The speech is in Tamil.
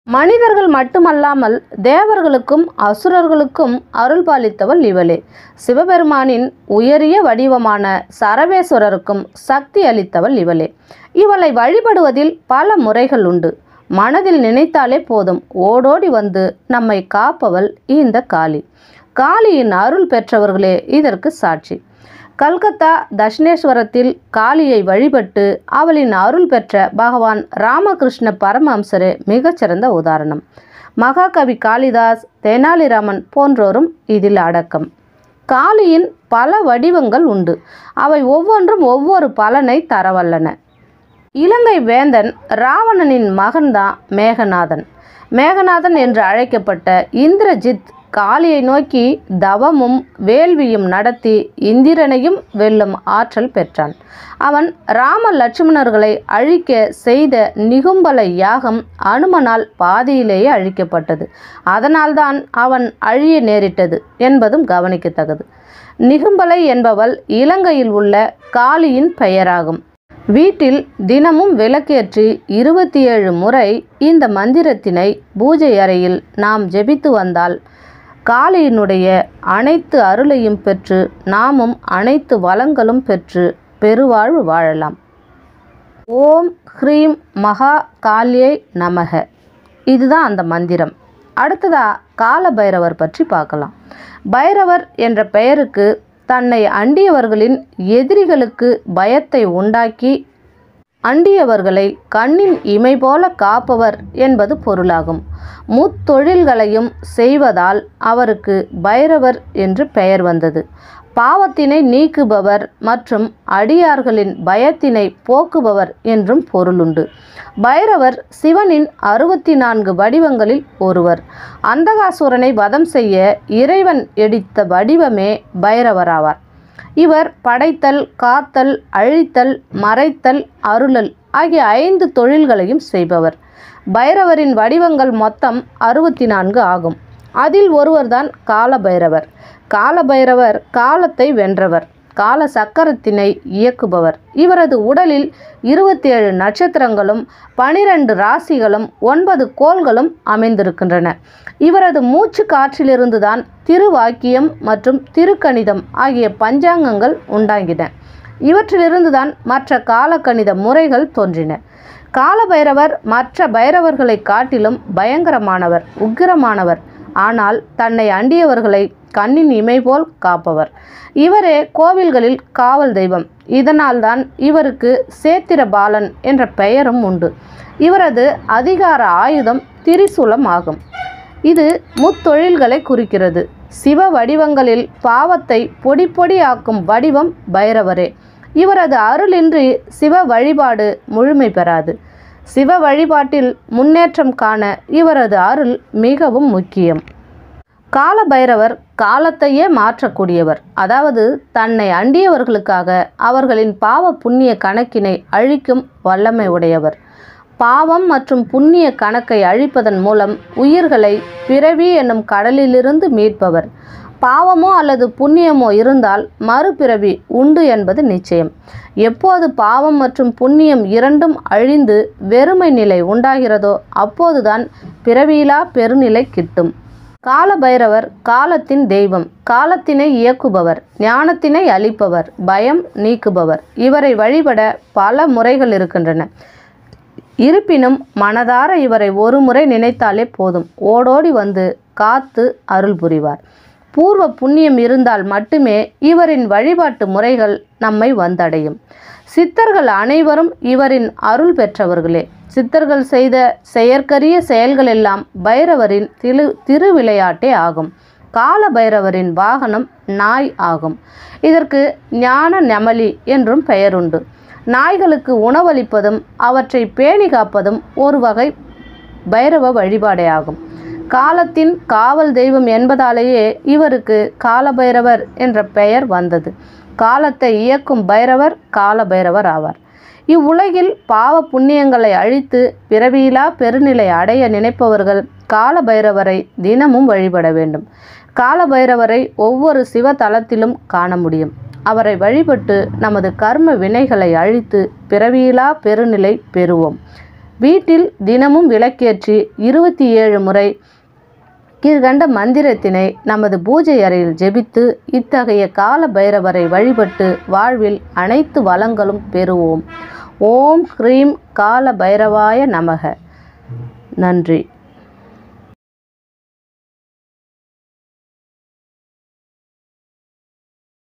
மனிதர்கள் மட்டுமல்லாமல் தேவர்களுக்கும் அசுரர்களுக்கும் அருள் பாலித்தவள் இவளே சிவபெருமானின் உயரிய வடிவமான சரவேஸ்வரருக்கும் சக்தி அளித்தவள் இவளே இவளை வழிபடுவதில் பல முறைகள் உண்டு மனதில் நினைத்தாலே போதும் ஓடோடி வந்து நம்மை காப்பவள் இந்த காளி காளியின் அருள் பெற்றவர்களே இதற்கு சாட்சி கல்கத்தா தட்சிணேஸ்வரத்தில் காளியை வழிபட்டு அவளின் அருள் பெற்ற பகவான் ராமகிருஷ்ண பரமஹம்சரே மிகச்சிறந்த உதாரணம் மகாகவி காளிதாஸ் தெனாலிராமன் போன்றோரும் இதில் அடக்கம் காளியின் பல வடிவங்கள் உண்டு அவை ஒவ்வொன்றும் ஒவ்வொரு பலனை தரவல்லன இலங்கை வேந்தன் ராவணனின் மகன்தான் மேகநாதன் மேகநாதன் என்று அழைக்கப்பட்ட இந்திரஜித் காளியை நோக்கி தவமும் வேள்வியும் நடத்தி இந்திரனையும் வெல்லும் ஆற்றல் பெற்றான் அவன் ராம லட்சுமணர்களை அழிக்க செய்த நிகும்பல யாகம் அனுமனால் பாதியிலேயே அழிக்கப்பட்டது அதனால்தான் அவன் அழிய நேரிட்டது என்பதும் கவனிக்கத்தக்கது நிகும்பலை என்பவள் இலங்கையில் உள்ள காளியின் பெயராகும் வீட்டில் தினமும் விளக்கேற்றி இருபத்தி ஏழு முறை இந்த மந்திரத்தினை பூஜை அறையில் நாம் ஜெபித்து வந்தால் காளியினுடைய அனைத்து அருளையும் பெற்று நாமும் அனைத்து வளங்களும் பெற்று பெருவாழ்வு வாழலாம் ஓம் ஹ்ரீம் மகா காளியை நமக இதுதான் அந்த மந்திரம் அடுத்ததா கால பைரவர் பற்றி பார்க்கலாம் பைரவர் என்ற பெயருக்கு தன்னை அண்டியவர்களின் எதிரிகளுக்கு பயத்தை உண்டாக்கி அண்டியவர்களை கண்ணின் இமை போல காப்பவர் என்பது பொருளாகும் முத்தொழில்களையும் செய்வதால் அவருக்கு பைரவர் என்று பெயர் வந்தது பாவத்தினை நீக்குபவர் மற்றும் அடியார்களின் பயத்தினை போக்குபவர் என்றும் பொருளுண்டு பைரவர் சிவனின் அறுபத்தி நான்கு வடிவங்களில் ஒருவர் அந்தகாசுரனை வதம் செய்ய இறைவன் எடுத்த வடிவமே பைரவராவார் இவர் படைத்தல் காத்தல் அழித்தல் மறைத்தல் அருளல் ஆகிய ஐந்து தொழில்களையும் செய்பவர் பைரவரின் வடிவங்கள் மொத்தம் அறுபத்தி நான்கு ஆகும் அதில் ஒருவர்தான் காலபைரவர் காலபைரவர் காலத்தை வென்றவர் கால சக்கரத்தினை இயக்குபவர் இவரது உடலில் இருபத்தி ஏழு நட்சத்திரங்களும் பனிரெண்டு ராசிகளும் ஒன்பது கோள்களும் அமைந்திருக்கின்றன இவரது மூச்சு காற்றிலிருந்துதான் திருவாக்கியம் மற்றும் திருக்கணிதம் ஆகிய பஞ்சாங்கங்கள் உண்டாகின இவற்றிலிருந்துதான் மற்ற காலக்கணித முறைகள் தோன்றின காலபைரவர் மற்ற பைரவர்களை காட்டிலும் பயங்கரமானவர் உக்கிரமானவர் ஆனால் தன்னை அண்டியவர்களை கண்ணின் இமை போல் காப்பவர் இவரே கோவில்களில் காவல் தெய்வம் இதனால்தான் இவருக்கு சேத்திரபாலன் என்ற பெயரும் உண்டு இவரது அதிகார ஆயுதம் திரிசூலம் ஆகும் இது முத்தொழில்களை குறிக்கிறது சிவ வடிவங்களில் பாவத்தை பொடி பொடியாக்கும் வடிவம் பைரவரே இவரது அருளின்றி சிவ வழிபாடு முழுமை பெறாது சிவ வழிபாட்டில் முன்னேற்றம் காண இவரது அருள் மிகவும் முக்கியம் காலபைரவர் காலத்தையே மாற்றக்கூடியவர் அதாவது தன்னை அண்டியவர்களுக்காக அவர்களின் பாவ புண்ணிய கணக்கினை அழிக்கும் வல்லமை உடையவர் பாவம் மற்றும் புண்ணிய கணக்கை அழிப்பதன் மூலம் உயிர்களை பிறவி என்னும் கடலிலிருந்து மீட்பவர் பாவமோ அல்லது புண்ணியமோ இருந்தால் மறுபிறவி உண்டு என்பது நிச்சயம் எப்போது பாவம் மற்றும் புண்ணியம் இரண்டும் அழிந்து வெறுமை நிலை உண்டாகிறதோ அப்போதுதான் பிறவியிலா பெருநிலை கிட்டும் காலபைரவர் காலத்தின் தெய்வம் காலத்தினை இயக்குபவர் ஞானத்தினை அளிப்பவர் பயம் நீக்குபவர் இவரை வழிபட பல முறைகள் இருக்கின்றன இருப்பினும் மனதார இவரை ஒரு முறை நினைத்தாலே போதும் ஓடோடி வந்து காத்து அருள் புரிவார் பூர்வ புண்ணியம் இருந்தால் மட்டுமே இவரின் வழிபாட்டு முறைகள் நம்மை வந்தடையும் சித்தர்கள் அனைவரும் இவரின் அருள் பெற்றவர்களே சித்தர்கள் செய்த செயற்கரிய செயல்கள் எல்லாம் பைரவரின் திரு திருவிளையாட்டே ஆகும் கால பைரவரின் வாகனம் நாய் ஆகும் இதற்கு ஞான நெமலி என்றும் பெயருண்டு நாய்களுக்கு உணவளிப்பதும் அவற்றை பேணி காப்பதும் ஒரு வகை பைரவ வழிபாடே ஆகும் காலத்தின் காவல் தெய்வம் என்பதாலேயே இவருக்கு காலபைரவர் என்ற பெயர் வந்தது காலத்தை இயக்கும் பைரவர் காலபைரவர் ஆவார் இவ்வுலகில் பாவ புண்ணியங்களை அழித்து பிறவியிலா பெருநிலை அடைய நினைப்பவர்கள் காலபைரவரை தினமும் வழிபட வேண்டும் காலபைரவரை ஒவ்வொரு சிவ தலத்திலும் காண முடியும் அவரை வழிபட்டு நமது கர்ம வினைகளை அழித்து பிறவியிலா பெருநிலை பெறுவோம் வீட்டில் தினமும் விளக்கேற்றி இருபத்தி ஏழு முறை கீழ்கண்ட மந்திரத்தினை நமது பூஜை அறையில் ஜெபித்து இத்தகைய கால பைரவரை வழிபட்டு வாழ்வில் அனைத்து வளங்களும் பெறுவோம் ஓம் ஹ்ரீம் கால பைரவாய நமக நன்றி